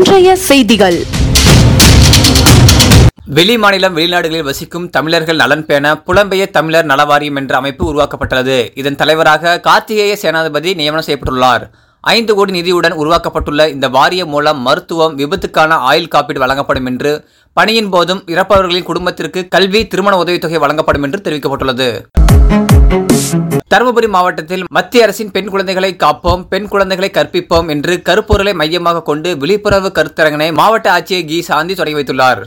இன்றைய செய்திகள் வெளி மாநிலம் வெளிநாடுகளில் வசிக்கும் தமிழர்கள் நலன் பேண புலம்பெயர் தமிழர் நலவாரியம் என்ற அமைப்பு உருவாக்கப்பட்டுள்ளது இதன் தலைவராக கார்த்திகேய சேனாதிபதி நியமனம் செய்யப்பட்டுள்ளார் ஐந்து கோடி நிதியுடன் உருவாக்கப்பட்டுள்ள இந்த வாரியம் மூலம் மருத்துவம் விபத்துக்கான ஆயுள் காப்பீடு வழங்கப்படும் என்று பணியின் போதும் இறப்பவர்களின் குடும்பத்திற்கு கல்வி திருமண உதவித்தொகை வழங்கப்படும் என்று தெரிவிக்கப்பட்டுள்ளது தருமபுரி மாவட்டத்தில் மத்திய அரசின் பெண் குழந்தைகளை காப்போம் பெண் குழந்தைகளை கற்பிப்போம் என்று கருப்பொருளை மையமாக கொண்டு விழிப்புணர்வு கருத்தரங்கினை மாவட்ட ஆட்சியர் கி சாந்தி தொடங்கி வைத்துள்ளார்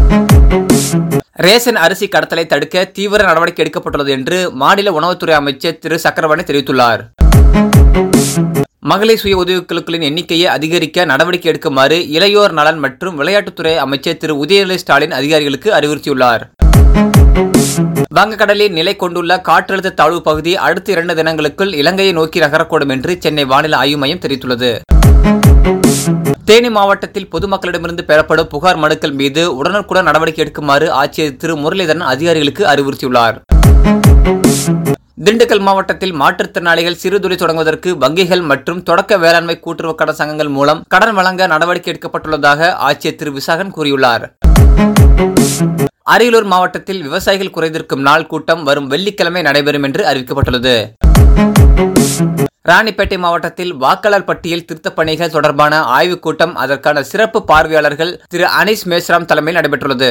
ரேஷன் அரிசி கடத்தலை தடுக்க தீவிர நடவடிக்கை எடுக்கப்பட்டுள்ளது என்று மாநில உணவுத்துறை அமைச்சர் திரு சக்கரவர்த்தி தெரிவித்துள்ளார் மகளிர் சுய உதவிக்குழுக்களின் எண்ணிக்கையை அதிகரிக்க நடவடிக்கை எடுக்குமாறு இளையோர் நலன் மற்றும் விளையாட்டுத்துறை அமைச்சர் திரு உதயநிதி ஸ்டாலின் அதிகாரிகளுக்கு அறிவுறுத்தியுள்ளார் வங்கக்கடலில் நிலை கொண்டுள்ள காற்றழுத்த தாழ்வு பகுதி அடுத்த இரண்டு தினங்களுக்குள் இலங்கையை நோக்கி நகரக்கூடும் என்று சென்னை வானிலை ஆய்வு மையம் தெரிவித்துள்ளது தேனி மாவட்டத்தில் பொதுமக்களிடமிருந்து பெறப்படும் புகார் மனுக்கள் மீது உடனுக்குடன் நடவடிக்கை எடுக்குமாறு ஆட்சியர் திரு முரளிதரன் அதிகாரிகளுக்கு அறிவுறுத்தியுள்ளார் திண்டுக்கல் மாவட்டத்தில் மாற்றுத்திறனாளிகள் சிறுதுறை தொடங்குவதற்கு வங்கிகள் மற்றும் தொடக்க வேளாண்மை கூட்டுறவு கடன் சங்கங்கள் மூலம் கடன் வழங்க நடவடிக்கை எடுக்கப்பட்டுள்ளதாக ஆட்சியர் திரு விசாகன் கூறியுள்ளார் அரியலூர் மாவட்டத்தில் விவசாயிகள் குறைதீர்க்கும் நாள் கூட்டம் வரும் வெள்ளிக்கிழமை நடைபெறும் என்று அறிவிக்கப்பட்டுள்ளது ராணிப்பேட்டை மாவட்டத்தில் வாக்காளர் பட்டியல் திருத்தப் பணிகள் தொடர்பான ஆய்வுக் கூட்டம் அதற்கான சிறப்பு பார்வையாளர்கள் திரு அனீஸ் மேஸ்ராம் தலைமையில் நடைபெற்றுள்ளது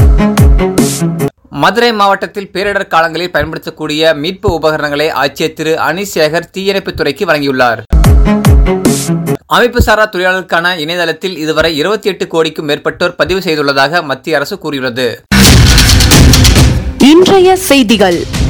மதுரை மாவட்டத்தில் பேரிடர் காலங்களில் பயன்படுத்தக்கூடிய மீட்பு உபகரணங்களை ஆட்சியர் திரு அனீஸ் சேகர் தீயணைப்புத் துறைக்கு வழங்கியுள்ளார் அமைப்பு சாரா தொழிலாளர்களுக்கான இணையதளத்தில் இதுவரை இருபத்தி எட்டு கோடிக்கும் மேற்பட்டோர் பதிவு செய்துள்ளதாக மத்திய அரசு கூறியுள்ளது இன்றைய செய்திகள்